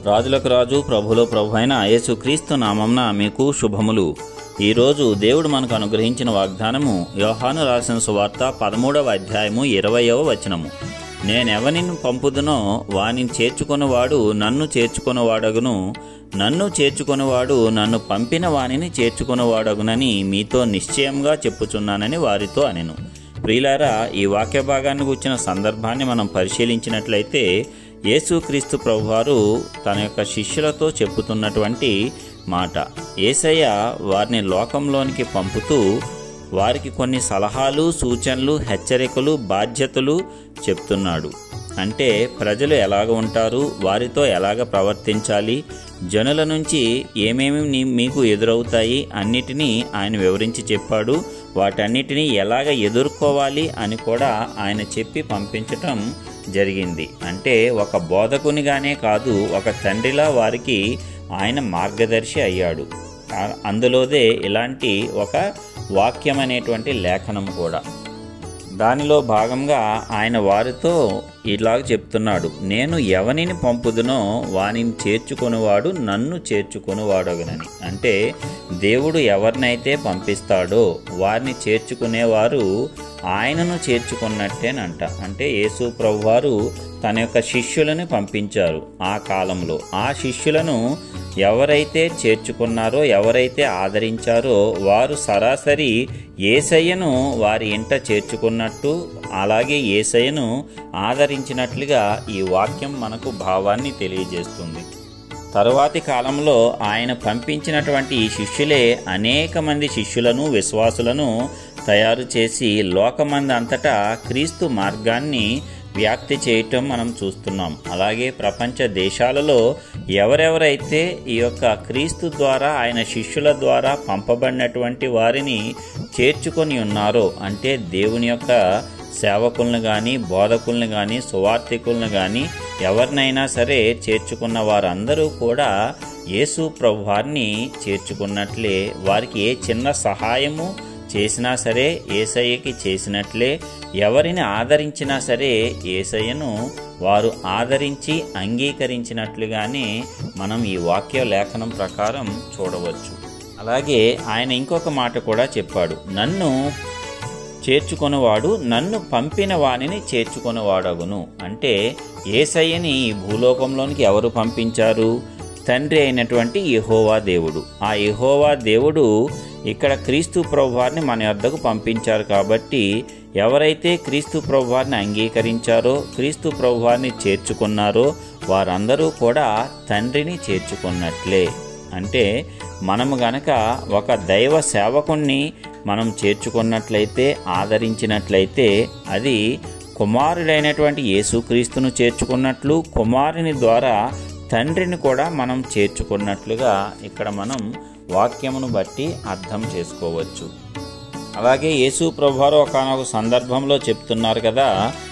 రాజులకు రాజు ప్రభులో ప్రభు అయిన యేసుక్రీస్తు నామంన మీకు శుభములు ఈరోజు దేవుడు మనకు అనుగ్రహించిన వాగ్దానము యోహాను రాసిన సువార్త పదమూడవ అధ్యాయము ఇరవయవ వచనము నేనెవనిని పంపుదునో వానిని చేర్చుకొనివాడు నన్ను చేర్చుకొనివాడగును నన్ను చేర్చుకొనివాడు నన్ను పంపిన వానిని చేర్చుకొనివాడగునని మీతో నిశ్చయంగా చెప్పుచున్నానని వారితో అనెను ప్రియులారా ఈ వాక్య భాగాన్ని కూర్చిన సందర్భాన్ని మనం పరిశీలించినట్లయితే యేసుక్రీస్తు ప్రభువారు తన యొక్క శిష్యులతో చెప్పుతున్నటువంటి మాట ఏసయ్య వారిని లోకంలోనికి పంపుతూ వారికి కొన్ని సలహాలు సూచనలు హెచ్చరికలు బాధ్యతలు చెప్తున్నాడు అంటే ప్రజలు ఎలాగ ఉంటారు వారితో ఎలాగ ప్రవర్తించాలి జనుల నుంచి ఏమేమి నీ- మీకు ఎదురవుతాయి అన్నిటినీ ఆయన వివరించి చెప్పాడు వాటన్నిటినీ ఎలాగ ఎదుర్కోవాలి అని కూడా ఆయన చెప్పి పంపించటం జరిగింది అంటే ఒక బోధకునిగానే కాదు ఒక తండ్రిలా వారికి ఆయన మార్గదర్శి అయ్యాడు ఆ- అందులోదే ఇలాంటి ఒక వాక్యం అనేటువంటి లేఖనం కూడా దానిలో భాగంగా ఆయన వారితో ఇలాగ చెప్తున్నాడు నేను ఎవనిని పంపుదునో వానిని చేర్చుకొనివాడు నన్ను చేర్చుకొనివాడగనని అంటే దేవుడు ఎవరినైతే పంపిస్తాడో వారిని చేర్చుకునేవారు ఆయనను చేర్చుకున్నట్టేనంట అంటే యేసు ప్రభువారు తన యొక్క శిష్యులను పంపించారు ఆ కాలంలో ఆ శిష్యులను ఎవరైతే చేర్చుకున్నారో ఎవరైతే ఆదరించారో వారు సరాసరి ఏసయ్యను వారి ఇంట చేర్చుకున్నట్టు అలాగే ఏసయ్యను ఆదరించినట్లుగా ఈ వాక్యం మనకు భావాన్ని తెలియజేస్తుంది తరువాతి కాలంలో ఆయన పంపించినటువంటి ఈ శిష్యులే అనేక మంది శిష్యులను విశ్వాసులను తయారు చేసి లోకమంది అంతటా క్రీస్తు మార్గాన్ని వ్యాప్తి చేయటం మనం చూస్తున్నాం అలాగే ప్రపంచ దేశాలలో ఎవరెవరైతే ఈ యొక్క క్రీస్తు ద్వారా ఆయన శిష్యుల ద్వారా పంపబడినటువంటి వారిని చేర్చుకొని ఉన్నారో అంటే దేవుని యొక్క సేవకులను కానీ బోధకులను కానీ సువార్థికులను కానీ ఎవరినైనా సరే చేర్చుకున్న వారందరూ కూడా యేసు ప్రభువారిని చేర్చుకున్నట్లే వారికి ఏ చిన్న సహాయము చేసినా సరే ఏసయ్యకి చేసినట్లే ఎవరిని ఆదరించినా సరే ఏసయ్యను వారు ఆదరించి అంగీకరించినట్లుగానే మనం ఈ వాక్య లేఖనం ప్రకారం చూడవచ్చు అలాగే ఆయన ఇంకొక మాట కూడా చెప్పాడు నన్ను చేర్చుకొనివాడు నన్ను పంపిన వానిని చేర్చుకొనివాడగును అంటే ఏసయ్యని ఈ భూలోకంలోనికి ఎవరు పంపించారు తండ్రి అయినటువంటి యెహోవా దేవుడు ఆ యెహోవా దేవుడు ఇక్కడ క్రీస్తు ప్రభువారిని మన యొద్దకు పంపించారు కాబట్టి ఎవరైతే క్రీస్తు ప్రభువారిని అంగీకరించారో క్రీస్తు ప్రభువారిని చేర్చుకున్నారో వారందరూ కూడా తండ్రిని చేర్చుకున్నట్లే అంటే మనము గనక ఒక దైవ సేవకుణ్ణి మనం చేర్చుకున్నట్లయితే ఆదరించినట్లయితే అది కుమారుడైనటువంటి యేసుక్రీస్తును చేర్చుకున్నట్లు కుమారుని ద్వారా తండ్రిని కూడా మనం చేర్చుకున్నట్లుగా ఇక్కడ మనం వాక్యమును బట్టి అర్థం చేసుకోవచ్చు అలాగే యేసు ప్రభువారు ఒకనొక సందర్భంలో చెప్తున్నారు కదా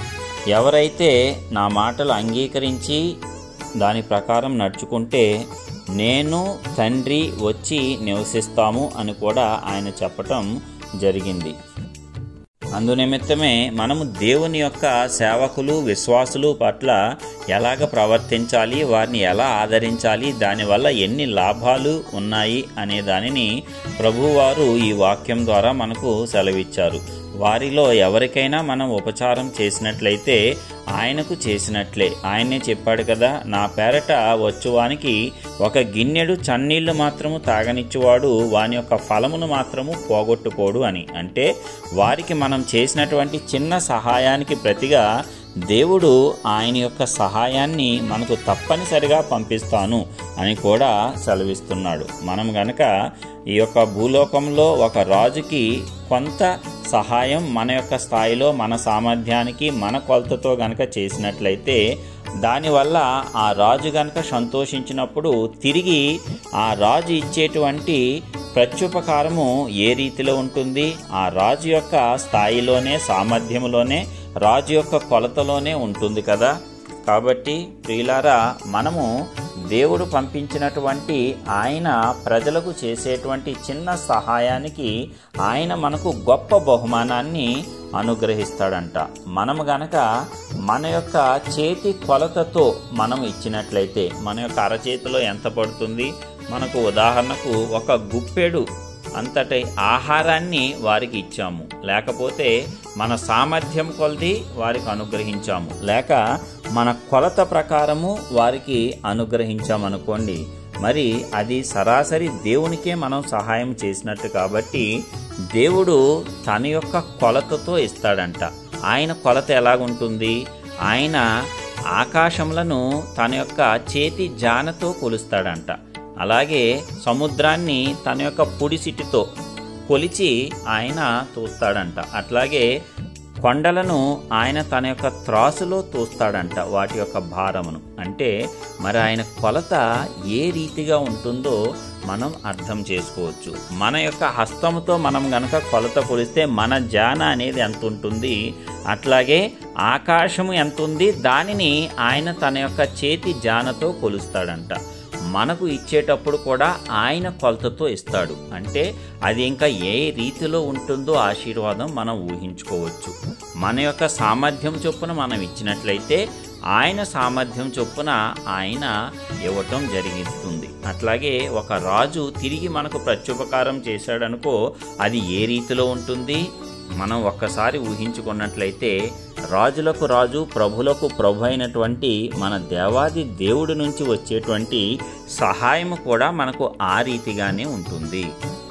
ఎవరైతే నా మాటలు అంగీకరించి దాని ప్రకారం నడుచుకుంటే నేను తండ్రి వచ్చి నివసిస్తాము అని కూడా ఆయన చెప్పటం జరిగింది అందునిమిత్తమే మనము దేవుని యొక్క సేవకులు విశ్వాసులు పట్ల ఎలాగ ప్రవర్తించాలి వారిని ఎలా ఆదరించాలి దానివల్ల ఎన్ని లాభాలు ఉన్నాయి అనే దానిని ప్రభువారు ఈ వాక్యం ద్వారా మనకు సెలవిచ్చారు వారిలో ఎవరికైనా మనం ఉపచారం చేసినట్లయితే ఆయనకు చేసినట్లే ఆయనే చెప్పాడు కదా నా పేరట వచ్చువానికి ఒక గిన్నెడు చన్నీళ్లు మాత్రము తాగనిచ్చువాడు వాని యొక్క ఫలమును మాత్రము పోగొట్టుకోడు అని అంటే వారికి మనం చేసినటువంటి చిన్న సహాయానికి ప్రతిగా దేవుడు ఆయన యొక్క సహాయాన్ని మనకు తప్పనిసరిగా పంపిస్తాను అని కూడా సెలవిస్తున్నాడు మనం గనక ఈ యొక్క భూలోకంలో ఒక రాజుకి కొంత సహాయం మన యొక్క స్థాయిలో మన సామర్థ్యానికి మన కొలతతో గనక చేసినట్లయితే దానివల్ల ఆ రాజు గనక సంతోషించినప్పుడు తిరిగి ఆ రాజు ఇచ్చేటువంటి ప్రత్యుపకారము ఏ రీతిలో ఉంటుంది ఆ రాజు యొక్క స్థాయిలోనే సామర్థ్యంలోనే రాజు యొక్క కొలతలోనే ఉంటుంది కదా కాబట్టి ప్రియులారా మనము దేవుడు పంపించినటువంటి ఆయన ప్రజలకు చేసేటువంటి చిన్న సహాయానికి ఆయన మనకు గొప్ప బహుమానాన్ని అనుగ్రహిస్తాడంట మనము గనక మన యొక్క చేతి కొలతతో మనం ఇచ్చినట్లయితే మన యొక్క అరచేతిలో ఎంత పడుతుంది మనకు ఉదాహరణకు ఒక గుప్పెడు అంతటి ఆహారాన్ని వారికి ఇచ్చాము లేకపోతే మన సామర్థ్యం కొలది వారికి అనుగ్రహించాము లేక మన కొలత ప్రకారము వారికి అనుగ్రహించామనుకోండి మరి అది సరాసరి దేవునికే మనం సహాయం చేసినట్టు కాబట్టి దేవుడు తన యొక్క కొలతతో ఇస్తాడంట ఆయన కొలత ఎలాగుంటుంది ఆయన ఆకాశములను తన యొక్క చేతి జానతో కొలుస్తాడంట అలాగే సముద్రాన్ని తన యొక్క పొడిసిటితో కొలిచి ఆయన తూస్తాడంట అట్లాగే కొండలను ఆయన తన యొక్క త్రాసులో తూస్తాడంట వాటి యొక్క భారమును అంటే మరి ఆయన కొలత ఏ రీతిగా ఉంటుందో మనం అర్థం చేసుకోవచ్చు మన యొక్క హస్తముతో మనం గనక కొలత కొలిస్తే మన జాన అనేది ఎంత ఉంటుంది అట్లాగే ఆకాశము ఎంత ఉంది దానిని ఆయన తన యొక్క చేతి జానతో కొలుస్తాడంట మనకు ఇచ్చేటప్పుడు కూడా ఆయన కొలతతో ఇస్తాడు అంటే అది ఇంకా ఏ రీతిలో ఉంటుందో ఆశీర్వాదం మనం ఊహించుకోవచ్చు మన యొక్క సామర్థ్యం చొప్పున మనం ఇచ్చినట్లయితే ఆయన సామర్థ్యం చొప్పున ఆయన ఇవ్వటం జరుగుతుంది అట్లాగే ఒక రాజు తిరిగి మనకు ప్రత్యుపకారం చేశాడనుకో అది ఏ రీతిలో ఉంటుంది మనం ఒక్కసారి ఊహించుకున్నట్లయితే రాజులకు రాజు ప్రభులకు ప్రభు అయినటువంటి మన దేవాది దేవుడి నుంచి వచ్చేటువంటి సహాయం కూడా మనకు ఆ రీతిగానే ఉంటుంది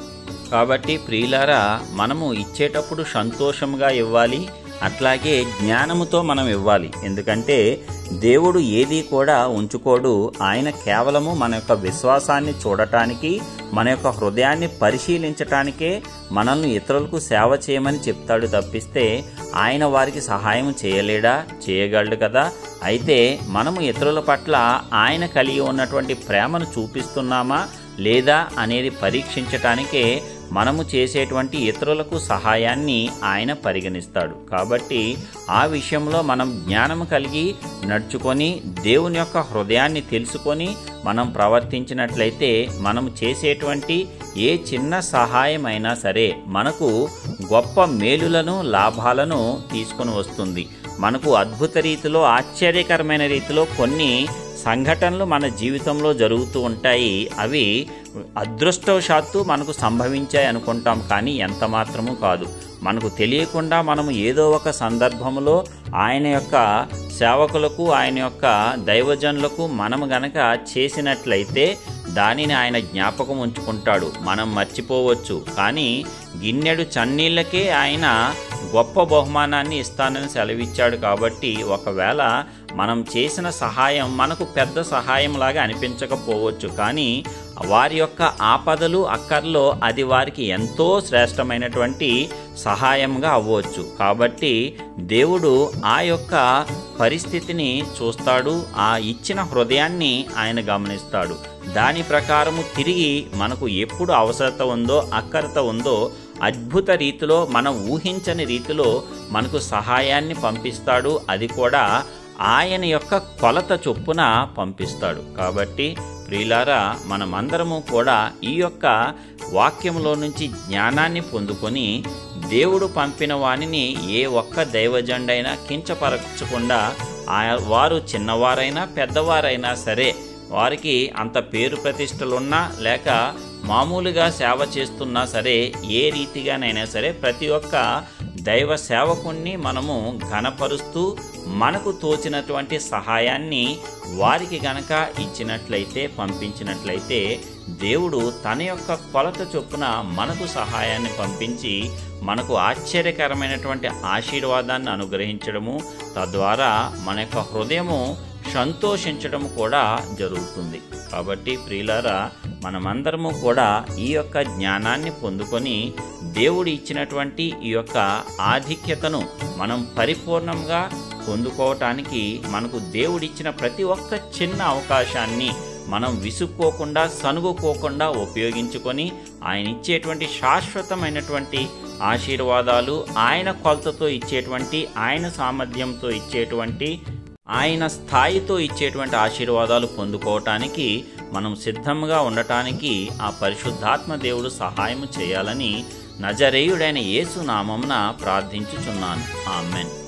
కాబట్టి ప్రియులారా మనము ఇచ్చేటప్పుడు సంతోషంగా ఇవ్వాలి అట్లాగే జ్ఞానముతో మనం ఇవ్వాలి ఎందుకంటే దేవుడు ఏది కూడా ఉంచుకోడు ఆయన కేవలము మన యొక్క విశ్వాసాన్ని చూడటానికి మన యొక్క హృదయాన్ని పరిశీలించటానికే మనల్ని ఇతరులకు సేవ చేయమని చెప్తాడు తప్పిస్తే ఆయన వారికి సహాయం చేయలేడా చేయగలడు కదా అయితే మనము ఇతరుల పట్ల ఆయన కలిగి ఉన్నటువంటి ప్రేమను చూపిస్తున్నామా లేదా అనేది పరీక్షించటానికే మనము చేసేటువంటి ఇతరులకు సహాయాన్ని ఆయన పరిగణిస్తాడు కాబట్టి ఆ విషయంలో మనం జ్ఞానం కలిగి నడుచుకొని దేవుని యొక్క హృదయాన్ని తెలుసుకొని మనం ప్రవర్తించినట్లయితే మనం చేసేటువంటి ఏ చిన్న సహాయమైనా సరే మనకు గొప్ప మేలులను లాభాలను తీసుకొని వస్తుంది మనకు అద్భుత రీతిలో ఆశ్చర్యకరమైన రీతిలో కొన్ని సంఘటనలు మన జీవితంలో జరుగుతూ ఉంటాయి అవి అదృష్టవశాత్తు మనకు సంభవించాయి అనుకుంటాం కానీ ఎంత మాత్రము కాదు మనకు తెలియకుండా మనము ఏదో ఒక సందర్భంలో ఆయన యొక్క సేవకులకు ఆయన యొక్క దైవజనులకు మనము గనక చేసినట్లయితే దానిని ఆయన జ్ఞాపకం ఉంచుకుంటాడు మనం మర్చిపోవచ్చు కానీ గిన్నెడు చన్నీళ్ళకే ఆయన గొప్ప బహుమానాన్ని ఇస్తానని సెలవిచ్చాడు కాబట్టి ఒకవేళ మనం చేసిన సహాయం మనకు పెద్ద సహాయంలాగా అనిపించకపోవచ్చు కానీ వారి యొక్క ఆపదలు అక్కర్లో అది వారికి ఎంతో శ్రేష్టమైనటువంటి సహాయంగా అవ్వచ్చు కాబట్టి దేవుడు ఆ యొక్క పరిస్థితిని చూస్తాడు ఆ ఇచ్చిన హృదయాన్ని ఆయన గమనిస్తాడు దాని ప్రకారము తిరిగి మనకు ఎప్పుడు అవసరత ఉందో అక్కరత ఉందో అద్భుత రీతిలో మనం ఊహించని రీతిలో మనకు సహాయాన్ని పంపిస్తాడు అది కూడా ఆయన యొక్క కొలత చొప్పున పంపిస్తాడు కాబట్టి ప్రియులారా మనమందరము కూడా ఈ యొక్క వాక్యంలో నుంచి జ్ఞానాన్ని పొందుకొని దేవుడు పంపిన వానిని ఏ ఒక్క దైవజండైనా కించపరచకుండా ఆ వారు చిన్నవారైనా పెద్దవారైనా సరే వారికి అంత పేరు ప్రతిష్టలున్నా లేక మామూలుగా సేవ చేస్తున్నా సరే ఏ రీతిగానైనా సరే ప్రతి ఒక్క దైవ సేవకుణ్ణి మనము ఘనపరుస్తూ మనకు తోచినటువంటి సహాయాన్ని వారికి గనక ఇచ్చినట్లయితే పంపించినట్లయితే దేవుడు తన యొక్క కొలత చొప్పున మనకు సహాయాన్ని పంపించి మనకు ఆశ్చర్యకరమైనటువంటి ఆశీర్వాదాన్ని అనుగ్రహించడము తద్వారా మన యొక్క హృదయము సంతోషించడం కూడా జరుగుతుంది కాబట్టి ప్రియులారా మనమందరము కూడా ఈ యొక్క జ్ఞానాన్ని పొందుకొని దేవుడు ఇచ్చినటువంటి ఈ యొక్క ఆధిక్యతను మనం పరిపూర్ణంగా పొందుకోవటానికి మనకు దేవుడిచ్చిన ప్రతి ఒక్క చిన్న అవకాశాన్ని మనం విసుక్కోకుండా సనుగుకోకుండా ఉపయోగించుకొని ఆయన ఇచ్చేటువంటి శాశ్వతమైనటువంటి ఆశీర్వాదాలు ఆయన కొలతతో ఇచ్చేటువంటి ఆయన సామర్థ్యంతో ఇచ్చేటువంటి ఆయన స్థాయితో ఇచ్చేటువంటి ఆశీర్వాదాలు పొందుకోవటానికి మనం సిద్ధంగా ఉండటానికి ఆ పరిశుద్ధాత్మ దేవుడు సహాయం చేయాలని నజరేయుడైన యేసు నామమున ప్రార్థించుచున్నాను ఆమెన్